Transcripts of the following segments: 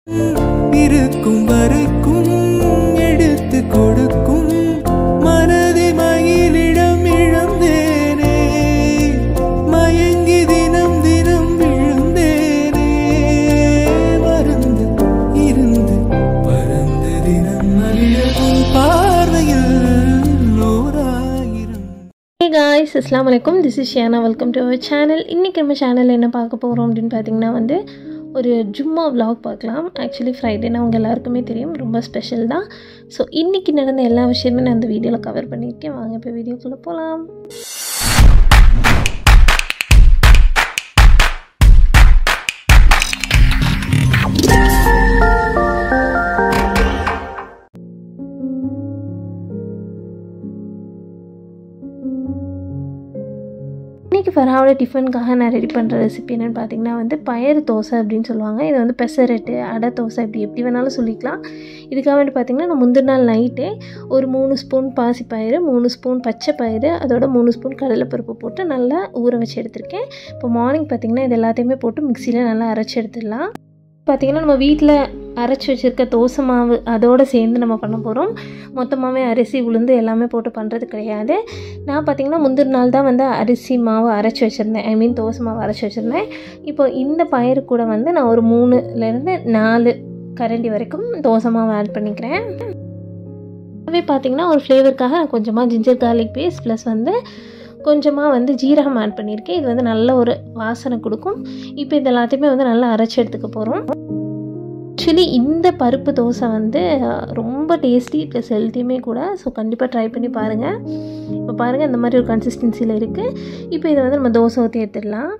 இருக்கும் வரைக்கும் எடுத்து கொடுக்கும் மனதை மயிலிடம் இழந்தேனே மயங்கி தினம் தினம் விழுந்தேனே மருந்து இருந்து பறந்து தினம் அழியவும் பார்வையில் நூறாயிரம் ஹே காய்ஸ் அஸ்லாம் வலைக்கம் this is Shiyana welcome to our channel இன்றைக்கி நம்ம சேனலில் என்ன பார்க்க போகிறோம் அப்படின்னு பார்த்தீங்கன்னா வந்து ஒரு ஜும்மா vlog பார்க்கலாம் ஆக்சுவலி ஃப்ரைடேனா அவங்க எல்லாருக்குமே தெரியும் ரொம்ப ஸ்பெஷல் தான் ஸோ இன்றைக்கி நடந்த எல்லா விஷயமே நான் அந்த வீடியோவில் கவர் பண்ணியிருக்கேன் வாங்க இப்போ வீடியோக்குள்ளே போகலாம் இன்றைக்கி ஃபர்ஹாவோட டிஃபனுக்காக நான் ரெடி பண்ணுற ரெசிபி என்னென்னு பார்த்தீங்கன்னா வந்து பயறு தோசை அப்படின்னு சொல்லுவாங்க இது வந்து பெசரட்டு அடை தோசை இப்படி எப்படி வேணாலும் சொல்லிக்கலாம் இதுக்காக வேண்டி பார்த்தீங்கன்னா நான் முந்தின நாள் நைட்டே ஒரு மூணு ஸ்பூன் பாசி பயிறு மூணு ஸ்பூன் பச்சை பயிறு அதோட மூணு ஸ்பூன் கடலைப்பருப்பு போட்டு நல்லா ஊற வச்சு எடுத்திருக்கேன் இப்போ மார்னிங் பார்த்தீங்கன்னா இது எல்லாத்தையுமே போட்டு மிக்சியில் நல்லா அரைச்சி எடுத்துடலாம் பார்த்தீங்கன்னா நம்ம வீட்டில் அரைச்சி வச்சுருக்க தோசை மாவு அதோடு சேர்ந்து நம்ம பண்ண போகிறோம் மொத்தமாகவே அரிசி உளுந்து எல்லாமே போட்டு பண்ணுறது கிடையாது நான் பார்த்திங்கன்னா முந்தின நாள் தான் வந்து அரிசி மாவு அரைச்சி வச்சுருந்தேன் ஐ மீன் தோசை மாவு அரைச்சி வச்சுருந்தேன் இப்போ இந்த பயிறு கூட வந்து நான் ஒரு மூணுலேருந்து நாலு கரண்டி வரைக்கும் தோசை மாவு ஆட் பண்ணிக்கிறேன் அதுவே பார்த்திங்கன்னா ஒரு ஃப்ளேவருக்காக நான் கொஞ்சமாக ஜிஞ்சர் கார்லிக் பேஸ்ட் ப்ளஸ் வந்து கொஞ்சமாக வந்து ஜீரகம் ஆட் பண்ணியிருக்கேன் இது வந்து நல்ல ஒரு வாசனை கொடுக்கும் இப்போ இது எல்லாத்தையுமே வந்து நல்லா அரைச்சி எடுத்துக்க போகிறோம் ஆக்சுவலி இந்த பருப்பு தோசை வந்து அஹ், ரொம்ப டேஸ்டி ப்ளஸ் ஹெல்த்தியுமே கூட ஸோ கண்டிப்பாக ட்ரை பண்ணி பாருங்கள் இப்போ பாருங்கள் இந்த மாதிரி ஒரு கன்சிஸ்டன்சியில் இருக்குது இப்போ இதை வந்து நம்ம தோசை ஊற்றி எடுத்துடலாம்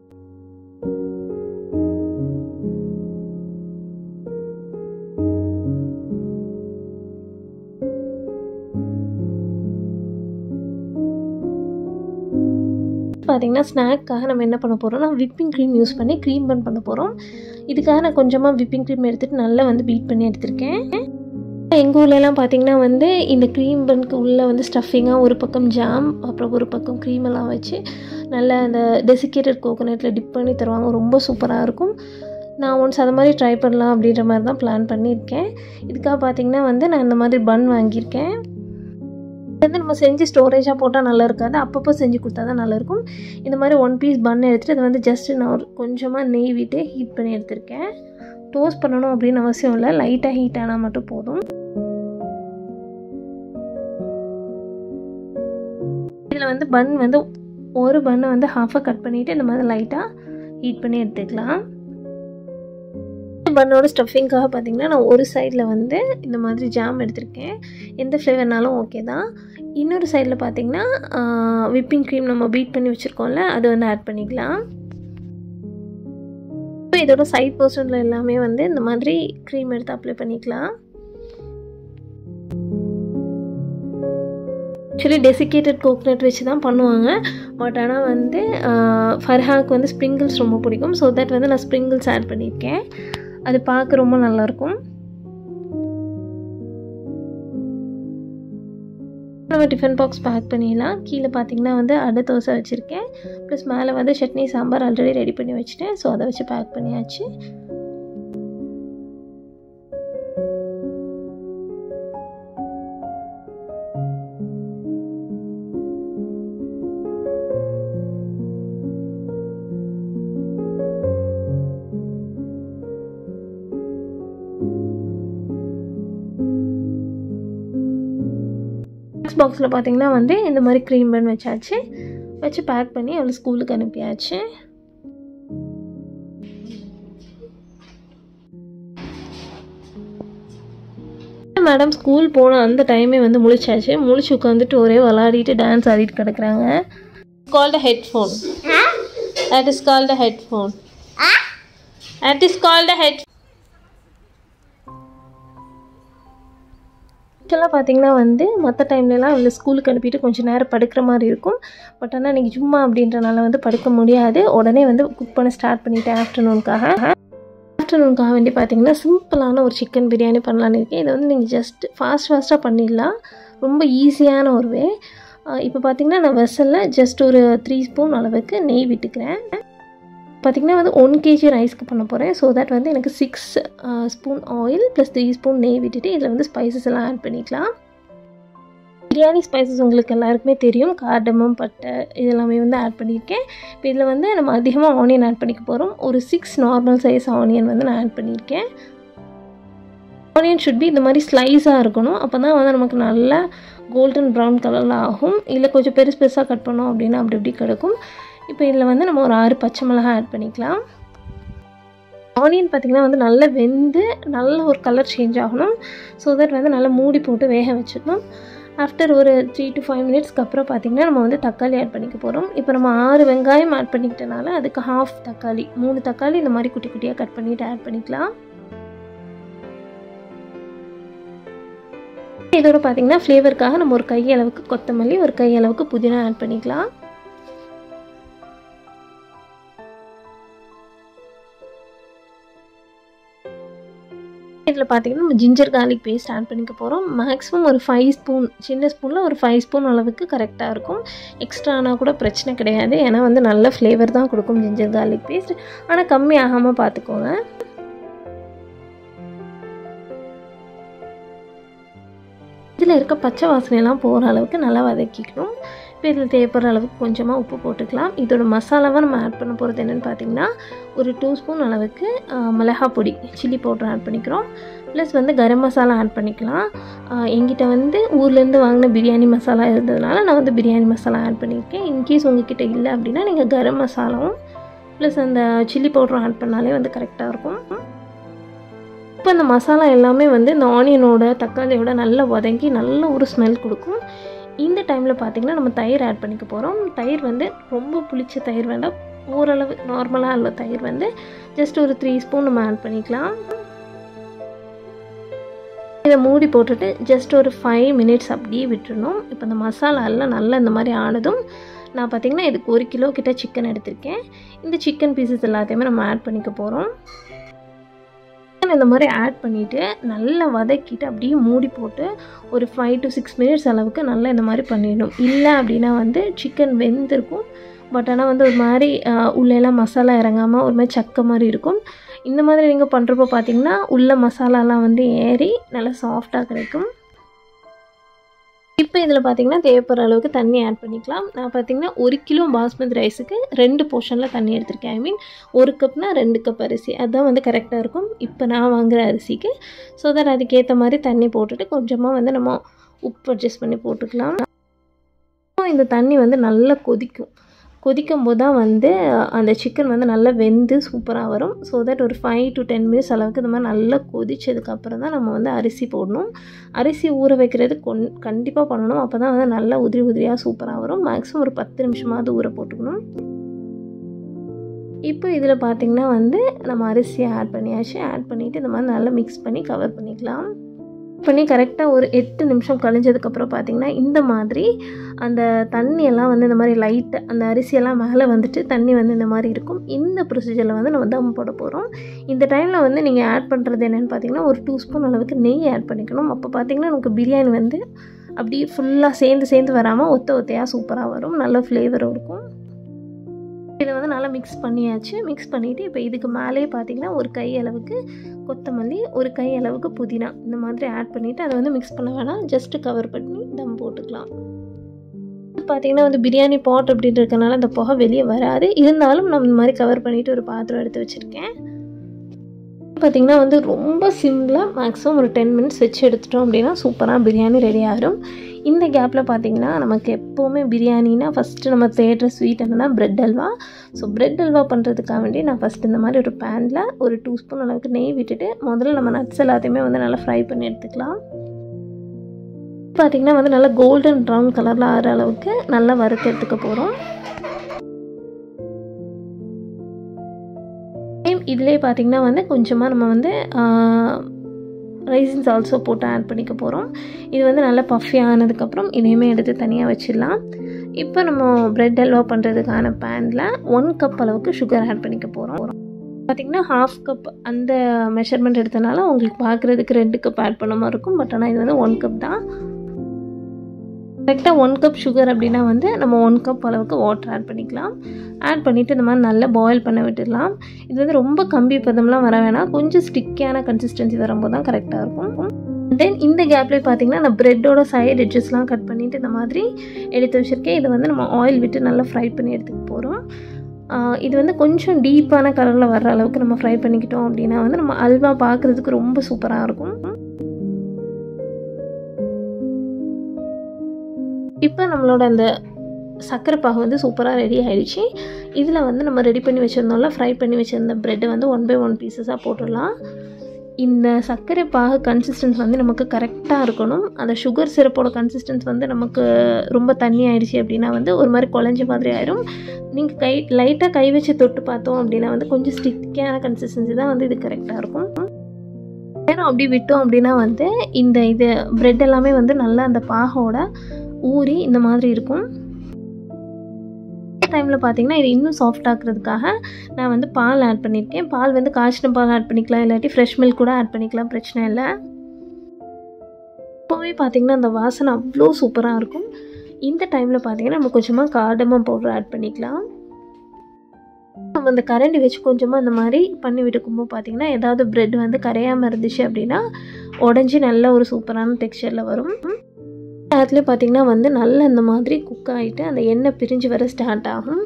பார்த்தீங்கன்னா ஸ்நாக்காக நம்ம என்ன பண்ண போகிறோம்னா விப்பிங் க்ரீம் யூஸ் பண்ணி க்ரீம் பன் பண்ண போகிறோம் இதுக்காக நான் கொஞ்சமாக விப்பிங் க்ரீம் எடுத்துகிட்டு நல்லா வந்து பீட் பண்ணி எடுத்திருக்கேன் எங்கள் ஊர்லலாம் பார்த்தீங்கன்னா வந்து இந்த க்ரீம் பன்க்கு உள்ளே வந்து ஸ்டஃபிங்காக ஒரு பக்கம் ஜாம் அப்புறம் ஒரு பக்கம் க்ரீம் எல்லாம் வச்சு நல்லா அந்த டெசிகேட்டட் கோகோனட்டில் டிப் பண்ணி தருவாங்க ரொம்ப சூப்பராக இருக்கும் நான் ஒன்ஸ் அது மாதிரி ட்ரை பண்ணலாம் அப்படின்ற மாதிரி தான் பிளான் பண்ணியிருக்கேன் இதுக்காக பார்த்தீங்கன்னா வந்து நான் இந்த மாதிரி பன் வாங்கியிருக்கேன் இது வந்து நம்ம செஞ்சு ஸ்டோரேஜாக போட்டால் நல்லா இருக்காது அப்பப்போ செஞ்சு கொடுத்தா தான் நல்லாயிருக்கும் இந்த மாதிரி ஒன் பீஸ் பன் எடுத்துகிட்டு அதை வந்து ஜஸ்ட் நான் ஒரு கொஞ்சமாக நெய் விட்டு ஹீட் பண்ணி எடுத்திருக்கேன் டோஸ்ட் பண்ணணும் அப்படின்னு அவசியம் இல்லை லைட்டாக ஹீட் ஆனால் மட்டும் போதும் இதில் வந்து பன் வந்து ஒரு பன்னை வந்து ஹாஃபாக கட் பண்ணிவிட்டு இந்த மாதிரி லைட்டாக ஹீட் பண்ணி எடுத்துக்கலாம் பன்னோட ஸ்டஃபிங்காக பார்த்தீங்கன்னா நான் ஒரு சைடில் வந்து இந்த மாதிரி ஜாம் எடுத்திருக்கேன் எந்த ஃப்ளேவர்னாலும் ஓகே தான் இன்னொரு சைடில் பார்த்தீங்கன்னா விப்பிங் க்ரீம் நம்ம பீட் பண்ணி வச்சுருக்கோம்ல அது வந்து ஆட் பண்ணிக்கலாம் இப்போ இதோட சைட் போர்ஷனில் எல்லாமே வந்து இந்த மாதிரி க்ரீம் எடுத்து அப்ளை பண்ணிக்கலாம் ஆக்சுவலி டெசிகேட்டட் கோகனட் வச்சு தான் பண்ணுவாங்க பட் ஆனால் வந்து ஃபர்ஹாக்கு வந்து ஸ்ப்ரிங்கிள்ஸ் ரொம்ப பிடிக்கும் ஸோ தட் வந்து நான் ஸ்ப்ரிங்கிள்ஸ் ஆட் பண்ணியிருக்கேன் அது பார்க்க ரொம்ப நல்லாயிருக்கும் நம்ம டிஃபன் பாக்ஸ் பேக் பண்ணிடலாம் கீழே பார்த்தீங்கன்னா வந்து அடை தோசை வச்சுருக்கேன் ப்ளஸ் மேலே வந்து சட்னி சாம்பார் ஆல்ரெடி ரெடி பண்ணி வச்சுட்டேன் ஸோ அதை வச்சு பேக் பண்ணியாச்சு பாக்ஸ் பாக்ஸில் பார்த்தீங்கன்னா வந்து இந்த மாதிரி க்ரீம் பன் வச்சாச்சு வச்சு பேக் பண்ணி அவளை ஸ்கூலுக்கு அனுப்பியாச்சு மேடம் ஸ்கூல் போன அந்த டைமே வந்து முழிச்சாச்சு முழிச்சு உட்காந்துட்டு ஒரே விளாடிட்டு டான்ஸ் ஆடிட்டு கிடக்குறாங்க called a headphone that is called a headphone that is called a head ஆக்சுவலாக பார்த்தீங்கன்னா வந்து மற்ற டைம்லலாம் இவளை ஸ்கூலுக்கு அனுப்பிட்டு கொஞ்சம் நேரம் படுக்கிற மாதிரி இருக்கும் பட் ஆனால் இன்றைக்கி சும்மா அப்படின்றனால வந்து படுக்க முடியாது உடனே வந்து குக் பண்ண ஸ்டார்ட் பண்ணிட்டேன் ஆஃப்டர்நூனுக்காக ஆஃப்டர்நூனுக்காக வேண்டி பார்த்தீங்கன்னா சிம்பிளான ஒரு சிக்கன் பிரியாணி பண்ணலான்னு இருக்கேன் இதை வந்து நீங்கள் ஜஸ்ட் ஃபாஸ்ட் ஃபாஸ்ட்டாக பண்ணிடலாம் ரொம்ப ஈஸியான ஒரு வே இப்போ பார்த்தீங்கன்னா நான் வெசலில் ஜஸ்ட் ஒரு த்ரீ ஸ்பூன் அளவுக்கு நெய் விட்டுக்கிறேன் பார்த்திங்கன்னா வந்து ஒன் கேஜி ரைஸ்க்கு பண்ண போகிறேன் ஸோ தட் வந்து எனக்கு six spoon oil plus three spoon நெய் விட்டுட்டு இதில் வந்து ஸ்பைசஸ் எல்லாம் ஆட் பண்ணிக்கலாம் பிரியாணி ஸ்பைசஸ் உங்களுக்கு எல்லாருக்குமே தெரியும் கார்டமம் பட்டை இதெல்லாமே வந்து ஆட் பண்ணியிருக்கேன் இப்போ இதில் வந்து நம்ம அதிகமாக ஆனியன் ஆட் பண்ணிக்க போகிறோம் ஒரு சிக்ஸ் நார்மல் சைஸ் ஆனியன் வந்து நான் ஆட் பண்ணியிருக்கேன் ஆனியன் ஷுட் பி இந்த மாதிரி ஸ்லைஸாக இருக்கணும் அப்போ தான் வந்து நமக்கு நல்லா கோல்டன் ப்ரௌன் கலரில் ஆகும் இல்லை கொஞ்சம் பெருசு பெருசாக கட் பண்ணோம் அப்படின்னா அப்படி இப்படி கிடக்கும் இப்போ இதில் வந்து நம்ம ஒரு ஆறு பச்சை மிளகாய் ஆட் பண்ணிக்கலாம் ஆனியன் பார்த்திங்கன்னா வந்து நல்லா வெந்து நல்ல ஒரு கலர் சேஞ்ச் ஆகணும் ஸோ தட் வந்து நல்லா மூடி போட்டு வேக வச்சிடணும் ஆஃப்டர் ஒரு த்ரீ டு ஃபைவ் மினிட்ஸ்க்கு அப்புறம் பார்த்திங்கன்னா நம்ம வந்து தக்காளி ஆட் பண்ணிக்க போகிறோம் இப்போ நம்ம ஆறு வெங்காயம் ஆட் பண்ணிக்கிட்டனால அதுக்கு ஹாஃப் தக்காளி மூணு தக்காளி இந்த மாதிரி குட்டி குட்டியாக கட் பண்ணிவிட்டு ஆட் பண்ணிக்கலாம் இதோட பார்த்திங்கன்னா ஃப்ளேவருக்காக நம்ம ஒரு கை அளவுக்கு கொத்தமல்லி ஒரு கை அளவுக்கு புதினா ஆட் பண்ணிக்கலாம் இதில் பார்த்தீங்கன்னா நம்ம ஜிஞ்சர் கார்லிக் பேஸ்ட் ஆட் பண்ணிக்க போகிறோம் மேக்ஸிமம் ஒரு ஃபைவ் ஸ்பூன் சின்ன ஸ்பூனில் ஒரு ஃபைவ் ஸ்பூன் அளவுக்கு கரெக்டாக இருக்கும் எக்ஸ்ட்ரா ஆனால் கூட பிரச்சனை கிடையாது ஏன்னா வந்து நல்ல ஃப்ளேவர் தான் கொடுக்கும் ஜிஞ்சர் கார்லிக் பேஸ்ட் ஆனால் கம்மி ஆகாமல் பார்த்துக்கோங்க இதில் இருக்க பச்சை வாசனையெல்லாம் போகிற அளவுக்கு நல்லா வதக்கிக்கணும் இப்போ இதில் தேவைப்படுற அளவுக்கு கொஞ்சமாக உப்பு போட்டுக்கலாம் இதோட மசாலாவை நம்ம ஆட் பண்ண போகிறது என்னென்னு பார்த்தீங்கன்னா ஒரு டூ ஸ்பூன் அளவுக்கு மிளகா பொடி சில்லி பவுடர் ஆட் பண்ணிக்கிறோம் ப்ளஸ் வந்து கரம் மசாலா ஆட் பண்ணிக்கலாம் எங்கிட்ட வந்து ஊர்லேருந்து வாங்கின பிரியாணி மசாலா இருந்ததுனால நான் வந்து பிரியாணி மசாலா ஆட் பண்ணியிருக்கேன் இன்கேஸ் உங்ககிட்ட இல்லை அப்படின்னா நீங்கள் கரம் மசாலாவும் ப்ளஸ் அந்த சில்லி பவுடரும் ஆட் பண்ணாலே வந்து கரெக்டாக இருக்கும் இப்போ இந்த மசாலா எல்லாமே வந்து இந்த ஆனியனோட தக்காளியோட நல்லா வதங்கி நல்ல ஒரு ஸ்மெல் கொடுக்கும் இந்த டைமில் பார்த்திங்கன்னா நம்ம தயிர் ஆட் பண்ணிக்க போகிறோம் தயிர் வந்து ரொம்ப புளிச்ச தயிர் வேண்டாம் ஓரளவு நார்மலாக உள்ள தயிர் வந்து ஜஸ்ட் ஒரு த்ரீ ஸ்பூன் நம்ம ஆட் பண்ணிக்கலாம் இதை மூடி போட்டுட்டு ஜஸ்ட் ஒரு ஃபைவ் மினிட்ஸ் அப்படியே விட்டுடணும் இப்போ இந்த மசாலா எல்லாம் நல்லா இந்த மாதிரி ஆனதும் நான் பார்த்திங்கன்னா இதுக்கு ஒரு கிலோ கிட்ட சிக்கன் எடுத்திருக்கேன் இந்த சிக்கன் பீசஸ் எல்லாத்தையுமே நம்ம ஆட் பண்ணிக்க போகிறோம் இந்த மாதிரி ஆட் பண்ணிவிட்டு நல்லா வதக்கிட்டு அப்படியே மூடி போட்டு ஒரு ஃபைவ் டு சிக்ஸ் மினிட்ஸ் அளவுக்கு நல்லா இந்த மாதிரி பண்ணிடணும் இல்லை அப்படின்னா வந்து சிக்கன் வெந்திருக்கும் பட் ஆனால் வந்து ஒரு மாதிரி உள்ளெல்லாம் மசாலா இறங்காமல் ஒரு மாதிரி சக்க மாதிரி இருக்கும் இந்த மாதிரி நீங்கள் பண்ணுறப்போ பார்த்தீங்கன்னா உள்ள மசாலாலாம் வந்து ஏறி நல்லா சாஃப்டாக கிடைக்கும் இப்போ இதில் பார்த்தீங்கன்னா தேவைப்படுற அளவுக்கு தண்ணி ஆட் பண்ணிக்கலாம் நான் பார்த்தீங்கன்னா ஒரு கிலோ பாஸ்மதி ரைஸுக்கு ரெண்டு போர்ஷனில் தண்ணி எடுத்திருக்கேன் ஐ மீன் ஒரு கப்னா ரெண்டு கப் அரிசி அதுதான் வந்து கரெக்டாக இருக்கும் இப்போ நான் வாங்குகிற அரிசிக்கு ஸோ தட் அதுக்கேற்ற மாதிரி தண்ணி போட்டுட்டு கொஞ்சமாக வந்து நம்ம உப்பு அட்ஜஸ்ட் பண்ணி போட்டுக்கலாம் இந்த தண்ணி வந்து நல்லா கொதிக்கும் கொதிக்கும் போது தான் வந்து அந்த சிக்கன் வந்து நல்லா வெந்து சூப்பராக வரும் ஸோ தட் ஒரு ஃபைவ் டு டென் மினிட்ஸ் அளவுக்கு இந்த மாதிரி நல்லா கொதிச்சதுக்கப்புறம் தான் நம்ம வந்து அரிசி போடணும் அரிசி ஊற வைக்கிறது கொன் கண்டிப்பாக பண்ணணும் அப்போ தான் வந்து நல்லா உதிரி உதிரியாக சூப்பராக வரும் மேக்ஸிமம் ஒரு பத்து நிமிஷமாவது ஊற போட்டுக்கணும் இப்போ இதில் பார்த்திங்கன்னா வந்து நம்ம அரிசியை ஆட் பண்ணியாச்சு ஆட் பண்ணிவிட்டு இந்த மாதிரி நல்லா மிக்ஸ் பண்ணி கவர் பண்ணிக்கலாம் பண்ணி கரெக்டாக ஒரு எட்டு நிமிஷம் கழிஞ்சதுக்கப்புறம் பார்த்திங்கன்னா இந்த மாதிரி அந்த தண்ணியெல்லாம் வந்து இந்த மாதிரி லைட்டு அந்த அரிசியெல்லாம் மேலே வந்துட்டு தண்ணி வந்து இந்த மாதிரி இருக்கும் இந்த ப்ரொசீஜரில் வந்து நம்ம தம் போட போகிறோம் இந்த டைமில் வந்து நீங்கள் ஆட் பண்ணுறது என்னென்னு பார்த்தீங்கன்னா ஒரு டூ ஸ்பூன் அளவுக்கு நெய் ஆட் பண்ணிக்கணும் அப்போ பார்த்திங்கன்னா நமக்கு பிரியாணி வந்து அப்படியே ஃபுல்லாக சேர்ந்து சேர்ந்து வராமல் ஒத்த ஒத்தையாக சூப்பராக வரும் நல்ல ஃப்ளேவரும் இருக்கும் இதை வந்து நல்லா மிக்ஸ் பண்ணியாச்சு மிக்ஸ் பண்ணிவிட்டு இப்போ இதுக்கு மேலே பார்த்தீங்கன்னா ஒரு கை அளவுக்கு கொத்தமல்லி ஒரு கை அளவுக்கு புதினா இந்த மாதிரி ஆட் பண்ணிவிட்டு அதை வந்து மிக்ஸ் பண்ண வேணாம் ஜஸ்ட்டு கவர் பண்ணி தம் போட்டுக்கலாம் பார்த்தீங்கன்னா வந்து பிரியாணி பாட் அப்படின்னு இருக்கனால அந்த புகை வெளியே வராது இருந்தாலும் நம்ம இந்த மாதிரி கவர் பண்ணிவிட்டு ஒரு பாத்திரம் எடுத்து வச்சுருக்கேன் பார்த்திங்கன்னா வந்து ரொம்ப சிம்பிளாக மேக்ஸிமம் ஒரு டென் மினிட்ஸ் வச்சு எடுத்துட்டோம் அப்படின்னா சூப்பராக பிரியாணி ரெடி ஆகிடும் இந்த கேப்பில் பார்த்திங்கன்னா நமக்கு எப்போவுமே பிரியாணினா ஃபஸ்ட்டு நம்ம தேடுற ஸ்வீட் என்னென்னா bread halwa so bread halwa பண்ணுறதுக்காக வேண்டி நான் ஃபஸ்ட்டு இந்த மாதிரி ஒரு பேனில் ஒரு டூ ஸ்பூன் அளவுக்கு நெய் விட்டுட்டு முதல்ல நம்ம நட்ஸ் எல்லாத்தையுமே வந்து நல்லா ஃப்ரை பண்ணி எடுத்துக்கலாம் பார்த்திங்கன்னா வந்து நல்லா கோல்டன் ப்ரௌன் கலரில் ஆகிற அளவுக்கு நல்லா வறுத்து எடுத்துக்க போகிறோம் இதிலே பார்த்திங்கன்னா வந்து கொஞ்சமாக நம்ம வந்து ரைசின்ஸ் ஆல்சோ போட்டு ஆட் பண்ணிக்க போகிறோம் இது வந்து நல்லா பஃபி ஆனதுக்கப்புறம் இதையுமே எடுத்து தனியாக வச்சிடலாம் இப்போ நம்ம ப்ரெட் அல்வா பண்ணுறதுக்கான பேனில் ஒன் கப் அளவுக்கு சுகர் ஆட் பண்ணிக்க போகிறோம் பார்த்திங்கன்னா ஹாஃப் கப் அந்த மெஷர்மெண்ட் எடுத்தனால உங்களுக்கு பார்க்குறதுக்கு ரெண்டு கப் ஆட் பண்ண மாதிரி இருக்கும் பட் ஆனால் இது வந்து ஒன் கப் தான் கரெக்டாக ஒன் கப் சுகர் அப்படின்னா வந்து நம்ம ஒன் கப் அளவுக்கு வாட்டர் ஆட் பண்ணிக்கலாம் ஆட் பண்ணிவிட்டு இந்த மாதிரி நல்லா பாயில் பண்ண விட்டுடலாம் இது வந்து ரொம்ப கம்பி பதம்லாம் வர வேணாம் கொஞ்சம் ஸ்டிக்கியான கன்சிஸ்டன்சி வரும்போது தான் கரெக்டாக இருக்கும் தென் இந்த கேப்லேயே பார்த்தீங்கன்னா நான் ப்ரெட்டோட சைடு எட்ஜஸ்லாம் கட் பண்ணிவிட்டு இந்த மாதிரி எடுத்து வச்சுருக்கேன் இதை வந்து நம்ம ஆயில் விட்டு நல்லா ஃப்ரை பண்ணி எடுத்துக்க போகிறோம் இது வந்து கொஞ்சம் டீப்பான கலரில் வர்ற அளவுக்கு நம்ம ஃப்ரை பண்ணிக்கிட்டோம் அப்படின்னா வந்து நம்ம அல்வா பார்க்குறதுக்கு ரொம்ப சூப்பராக இருக்கும் இப்போ நம்மளோட அந்த சர்க்கரை பாகு வந்து சூப்பராக ரெடி ஆகிடுச்சு இதில் வந்து நம்ம ரெடி பண்ணி வச்சுருந்தோம்ல ஃப்ரை பண்ணி வச்சுருந்த ப்ரெட்டை வந்து ஒன் பை ஒன் பீசஸாக போட்டுடலாம் இந்த சர்க்கரை பாகு கன்சிஸ்டன்ஸ் வந்து நமக்கு கரெக்டாக இருக்கணும் அந்த சுகர் சிரப்போட கன்சிஸ்டன்ஸ் வந்து நமக்கு ரொம்ப தண்ணி ஆயிடுச்சு அப்படின்னா வந்து ஒரு மாதிரி குழஞ்ச மாதிரி ஆயிரும் நீங்கள் கை லைட்டாக கை வச்சு தொட்டு பார்த்தோம் அப்படின்னா வந்து கொஞ்சம் ஸ்டிக்கான கன்சிஸ்டன்சி தான் வந்து இது கரெக்டாக இருக்கும் நேரம் அப்படி விட்டோம் அப்படின்னா வந்து இந்த இது ப்ரெட் எல்லாமே வந்து நல்லா அந்த பாகோட ஊறி இந்த மாதிரி இருக்கும் டைமில் பார்த்தீங்கன்னா இது இன்னும் சாஃப்ட் ஆக்குறதுக்காக நான் வந்து பால் ஆட் பண்ணியிருக்கேன் பால் வந்து காய்ச்சின பால் ஆட் பண்ணிக்கலாம் இல்லாட்டி ஃப்ரெஷ் மில்க் கூட ஆட் பண்ணிக்கலாம் பிரச்சனை இல்லை இப்போவே பார்த்தீங்கன்னா அந்த வாசனை அவ்வளோ சூப்பராக இருக்கும் இந்த டைமில் பார்த்தீங்கன்னா நம்ம கொஞ்சமாக காடமம் பவுடர் ஆட் பண்ணிக்கலாம் நம்ம அந்த கரண்டி வச்சு கொஞ்சமாக இந்த மாதிரி பண்ணி விட்டுக்கும்போது பார்த்தீங்கன்னா ஏதாவது ப்ரெட் வந்து கரையாமல் இருந்துச்சு அப்படின்னா உடஞ்சி நல்ல ஒரு சூப்பரான டெக்ஸ்சரில் வரும் நேரத்துலேயே பார்த்தீங்கன்னா வந்து நல்லா இந்த மாதிரி குக் ஆகிட்டு அந்த எண்ணெய் பிரிஞ்சு வர ஸ்டார்ட் ஆகும்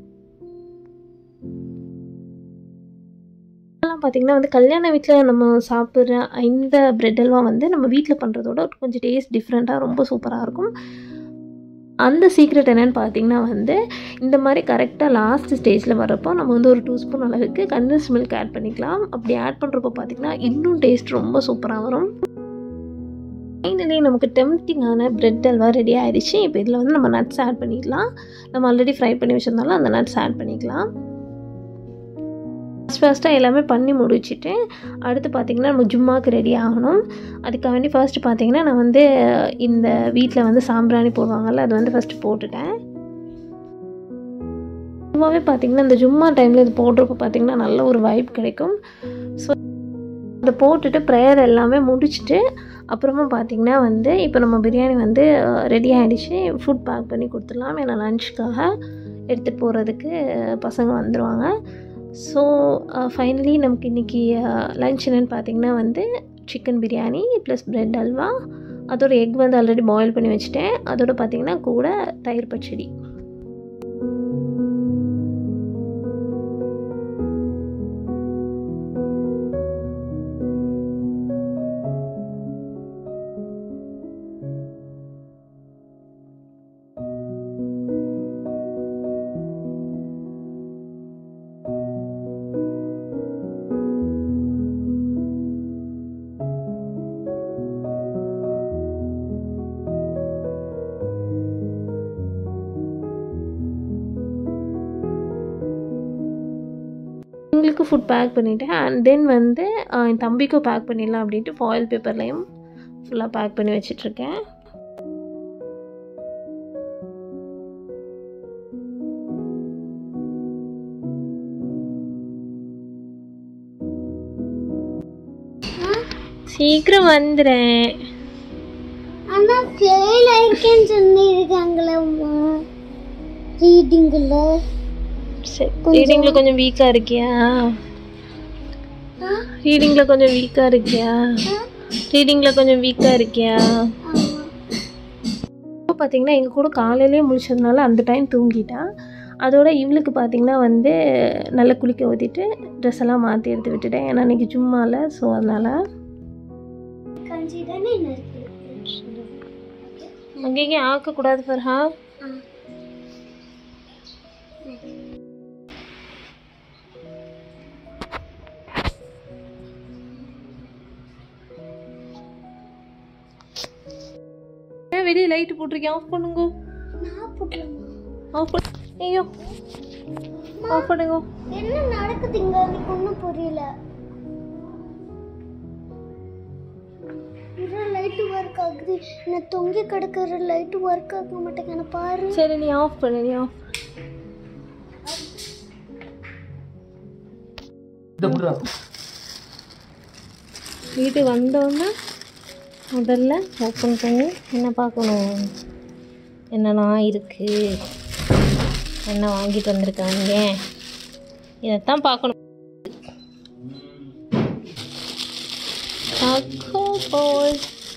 இதெல்லாம் பார்த்தீங்கன்னா வந்து கல்யாண வீட்டில் நம்ம சாப்பிட்ற இந்த பிரெட் அல்வா வந்து நம்ம வீட்டில் பண்ணுறதோட கொஞ்சம் டேஸ்ட் டிஃப்ரெண்ட்டாக ரொம்ப சூப்பராக இருக்கும் அந்த சீக்ரெட் என்னென்னு பார்த்தீங்கன்னா வந்து இந்த மாதிரி கரெக்டாக லாஸ்ட் ஸ்டேஜில் வரப்போ நம்ம வந்து ஒரு டூ ஸ்பூன் அளவுக்கு கண்டன்ஸ் மில்க் ஆட் பண்ணிக்கலாம் அப்படி ஆட் பண்ணுறப்போ பார்த்திங்கன்னா இன்னும் டேஸ்ட் ரொம்ப சூப்பராக வரும் ஃபைனலி நமக்கு டெம்டிங்கான பிரெட் அல்வா ரெடி ஆயிடுச்சு இப்போ இதில் வந்து நம்ம நட்ஸ் ஆட் பண்ணிக்கலாம் நம்ம ஆல்ரெடி ஃப்ரை பண்ணி வச்சுருந்தாலும் அந்த நட்ஸ் ஆட் பண்ணிக்கலாம் ஃபஸ்ட் ஃபஸ்ட்டாக எல்லாமே பண்ணி முடிச்சுட்டு அடுத்து பார்த்திங்கன்னா நம்ம ஜும்மாவுக்கு ரெடி ஆகணும் அதுக்காக வேண்டி ஃபர்ஸ்ட் பார்த்திங்கன்னா நான் வந்து இந்த வீட்டில் வந்து சாம்பிராணி போடுவாங்கல்ல அது வந்து ஃபஸ்ட்டு போட்டுட்டேன் சும்மாவே பார்த்திங்கன்னா இந்த ஜும்மா டைமில் இது போடுறப்போ பார்த்திங்கன்னா நல்ல ஒரு வைப் கிடைக்கும் ஸோ அதை போட்டுட்டு ப்ரேயர் எல்லாமே முடிச்சுட்டு அப்புறமா பார்த்திங்கன்னா வந்து இப்போ நம்ம பிரியாணி வந்து ரெடி ஆகிடுச்சு ஃபுட் பேக் பண்ணி கொடுத்துடலாம் ஏன்னா லஞ்சுக்காக எடுத்துகிட்டு போகிறதுக்கு பசங்க வந்துடுவாங்க ஸோ ஃபைனலி நமக்கு இன்றைக்கி லஞ்ச் என்னென்னு பார்த்திங்கன்னா வந்து chicken biryani plus bread halwa அதோட எக் வந்து ஆல்ரெடி பாயில் பண்ணி வச்சுட்டேன் அதோட பார்த்திங்கன்னா கூட தயிர் பச்சடி எங்களுக்கு ஃபுட் பேக் பண்ணிவிட்டேன் அண்ட் தென் வந்து என் தம்பிக்கும் பேக் பண்ணிடலாம் அப்படின்ட்டு ஃபாயில் பேப்பர்லேயும் ஃபுல்லாக பேக் பண்ணி வச்சிட்ருக்கேன் சீக்கிரம் வந்துடுறேன் ஆனா ஃபெயில் ஆயிருக்கேன்னு சொல்லியிருக்காங்களேம்மா ரீடிங்கில் சரி ரீடிங்கில் கொஞ்சம் வீக்காக இருக்கியா ரீடிங்கில் கொஞ்சம் வீக்காக இருக்கியா ரீடிங்கில் கொஞ்சம் வீக்காக இருக்கியா இப்போ பார்த்தீங்கன்னா எங்கள் கூட காலையிலேயே முழிச்சதுனால அந்த டைம் தூங்கிட்டான் அதோட இவளுக்கு பார்த்தீங்கன்னா வந்து நல்லா குளிக்க ஊற்றிட்டு ட்ரெஸ் எல்லாம் மாற்றி எடுத்து விட்டுட்டேன் ஏன்னா இன்றைக்கி சும்மால ஸோ அதனால் கஞ்சி தானே இருக்கு அங்கேயே ஆக்கக்கூடாது ஃபர்ஹா ஏன் வெளியே லைட்டு போட்டிருக்கேன் ஆஃப் பண்ணுங்க நான் போட்டுருமா ஆஃப் பண்ணு ஐயோ ஆஃப் பண்ணுங்க என்ன நடக்குதுங்க எனக்கு ஒன்றும் புரியல லைட்டு ஒர்க் ஆகுது நான் தொங்கி கிடக்குற லைட்டு ஒர்க் ஆக மாட்டேங்க பாரு சரி நீ ஆஃப் பண்ணு நீ ஆஃப் வீட்டுக்கு வந்தோடனே முதல்ல ஓப்பன் பண்ணி என்ன பார்க்கணும் என்னெல்லாம் இருக்குது என்ன வாங்கிட்டு வந்திருக்காங்க இதைத்தான் பார்க்கணும் Taco Ball.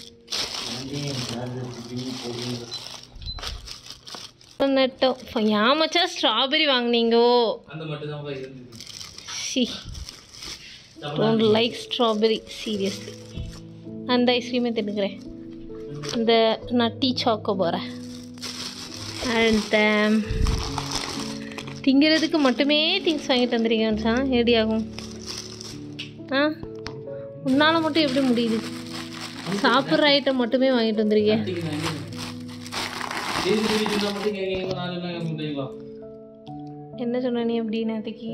நட்டோம் ஏன் மச்சான் ஸ்ட்ராபெரி வாங்குனீங்கோ அந்த மட்டும் தான் இருந்தது she don't like strawberry seriously அந்த ஐஸ்கிரீமே தின்னுக்கிறேன் இந்த நட்டி சாக்கோ போகிற அண்ட் திங்கிறதுக்கு மட்டுமே திங்ஸ் வாங்கிட்டு வந்திருக்கேன் சார் எப்படி ஆகும் ஆ உன்னால் மட்டும் எப்படி முடியுது சாப்பிட்ற ஐட்டம் மட்டுமே வாங்கிட்டு வந்திருக்கேன் என்ன சொன்ன நீ எப்படி நேற்றுக்கு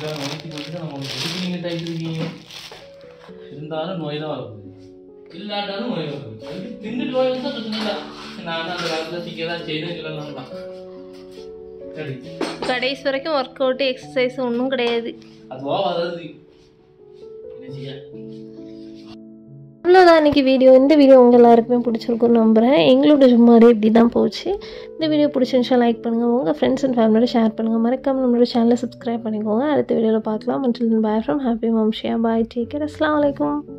இருந்தாலும் நோய் தான் வருது இல்லாட்டாலும் நோய் வருது அதுக்கு தின்னுட்டு நோய் வந்தா பிரச்சனை இல்லை நான் அந்த காலத்தில் சீக்கிரம் தான் செய்யணும் சொல்லலாம் சரி கடைசி வரைக்கும் ஒர்க் அவுட்டு எக்ஸசைஸ் ஒன்றும் கிடையாது அதுவா வராது என்ன செய்ய அவ்வளோதான் இன்றைக்கி வீடியோ இந்த வீடியோ உங்கள் எல்லாருக்குமே பிடிச்சிருக்கும்னு நம்புகிறேன் எங்களோட சும்மாரி இப்படி தான் போச்சு இந்த வீடியோ பிடிச்சிருந்துச்சா லைக் பண்ணுங்கள் உங்கள் ஃப்ரெண்ட்ஸ் அண்ட் ஃபேமிலியோட ஷேர் பண்ணுங்கள் மறக்காம நம்மளோட சேனலை சப்ஸ்கிரைப் பண்ணிக்கோங்க அடுத்த வீடியோவில் பார்க்கலாம் மற்றும் பாய் ஃப்ரம் ஹாப்பி மம்ஷியா பாய் டேக் கேர் அஸ்லாம் வலைக்கம்